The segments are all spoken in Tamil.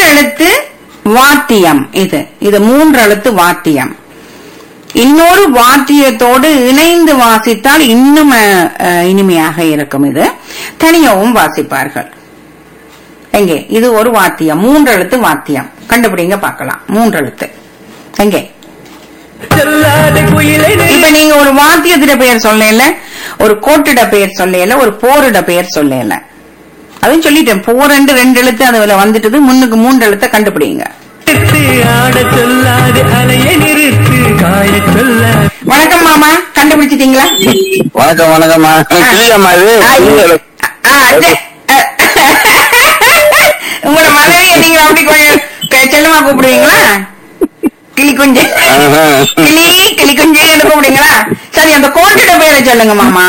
எழுத்து வாத்தியம் இது இது மூன்று எழுத்து வாத்தியம் இன்னொரு வாத்தியத்தோடு இணைந்து வாசித்தால் இன்னும் அஹ், அஹ், இனிமையாக இருக்கும் இது தனியாவும் வாசிப்பார்கள் எங்கே இது ஒரு வாத்தியம் மூன்று எழுத்து வாத்தியம் கண்டுபிடிங்க பார்க்கலாம் மூன்று எழுத்து எங்கே சொல்லாத குயிலை இப்ப நீங்க ஒரு வாத்தியத்திட பெயர் சொல்லல ஒரு கோட்டிட பெயர் சொல்லல ஒரு போரிட பெயர் சொல்லல அதுவும் சொல்லிட்டேன் போர் ரெண்டு ரெண்டு எழுத்து அதுல வந்துட்டது முன்னுக்கு மூன்று எழுத்தை கண்டுபிடிங்க நிறுத்து ஆட சொல்லாது அலைய நிறுத்து காய சொல்லாது வணக்கம் மாமா கண்டுபிடிச்சிட்டீங்களா வணக்கம் வணக்கம்மா கிளியம்மா இது ஆ, கிளியல். ஆ, அது, அஹ், உங்களோட மனைவியை நீங்க அப்படி கொஞ்சம் க- செல்லமா கூப்பிடுவீங்களா கிளி குஞ்சு ஆஹா. கிளி கிளி குஞ்சு கூப்பிடுவீங்களா சரி அந்த கோட்டிட பெயரை சொல்லுங்க மாமா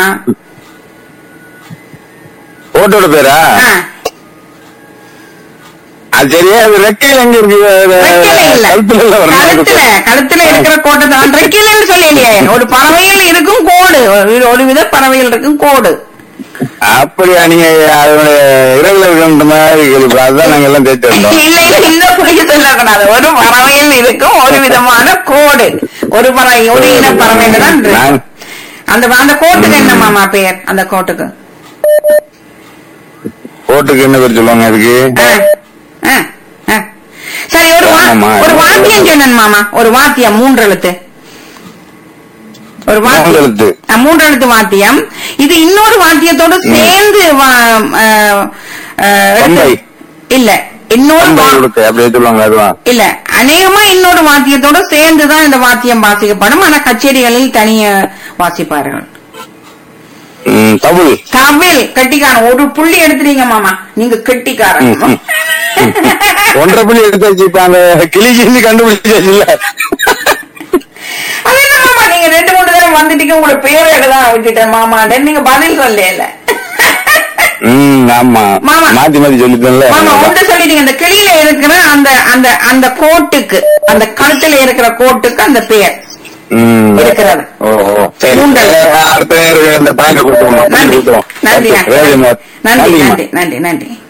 ஓட்டோட பேரா ஆ. அது சரியா அது ரெக்கையில் எங்க இருக்கு அது ரெக்கையில இல்ல கழுத்துல இல்ல வரணும். கழுத்துல கழுத்துல இருக்கிற கோட்டை தான் ரெக்கையிலன்னு சொல்லலையே ஒரு பறவையில் இருக்கும் கோடு ஒரு- ஒரு வித பறவையில் இருக்கும் கோடு அப்படியா நீங்க அதனுடைய இரகுல மாதிரி கேள்வி அதுதான் நாங்க எல்லாம் தேய்ச்சி வந்தோம் இல்ல இல்ல இந்த புரிய சொல்லக்கூடாது ஒரு பறவையில் இருக்கும் ஒரு விதமான கோடு ஒரு பறவை ஒரு இன பறவையில தான் இருக்கு. நான்- அந்த அந்த கோட்டுக்கு என்ன மாமா பெயர் அந்த கோட்டுக்கு ஓட்டுக்கு என்ன பேர் சொல்லுவாங்க அதுக்கு ஆ, ஆ, ஆ. சரி ஒரு வா- ஆமாம்மா. ஒரு வாத்தியம் சொன்னேன் மாமா ஒரு வாத்தியம் மூன்று எழுத்து ஒரு மூன்று வாத்தியம் எழுத்து. ஆ, மூன்று எழுத்து வாத்தியம் இது இன்னொரு வாத்தியத்தோட சேர்ந்து வா- ஆ, ஆ, எடுத்து- பம்பை. இல்ல இன்னொரு பம்பை வா- கொடுத்து அப்படியே சொல்லுவாங்க அதுதான் இல்ல அநேகமா இன்னொரு வாத்தியத்தோட சேர்ந்துதான் இந்த வாத்தியம் வாசிக்கப்படும் ஆனா கச்சேரிகளில் தனிய வாசிப்பார்கள் ம், தபுல் தவில் கட்டிக்காரன் ஒரு புள்ளி எடுத்துறீங்க மாமா நீங்க கெட்டிக்காரன் ம், ம். ஒன்றரை புள்ளி எடுத்தாச்சு இப்ப அந்த கிளி கிளி கண்டுபிடிச்சாச்சு இல்ல அது என்ன மாமா நீங்க ரெண்டு மூணு தடவை வந்துட்டீங்க உங்களோட பேரை எழுத விட்டுட்டேன் மாமா நீங்க பதில் சொல்லல ம் ஆமா மாமா. மாத்தி மாத்தி சொல்லிட்டேன்ல மாமா ஒன்று சொல்லிட்டீங்க அந்த கிளியில இருக்கிற அந்த அந்த அந்த கோட்டுக்கு அந்த கழுத்துல இருக்கிற கோட்டுக்கு அந்த பெயர் ம். இருக்கிறது. ஓ ஓ சரி மூன்றல். அடுத்த நேரம் இந்த பாயிண்ட் கொடுத்துருவோம் நன்றி கொடுத்துருவோம் நன்றி Okay, very much. நன்றி நன்றிம்மா. நன்றி நன்றி நன்றி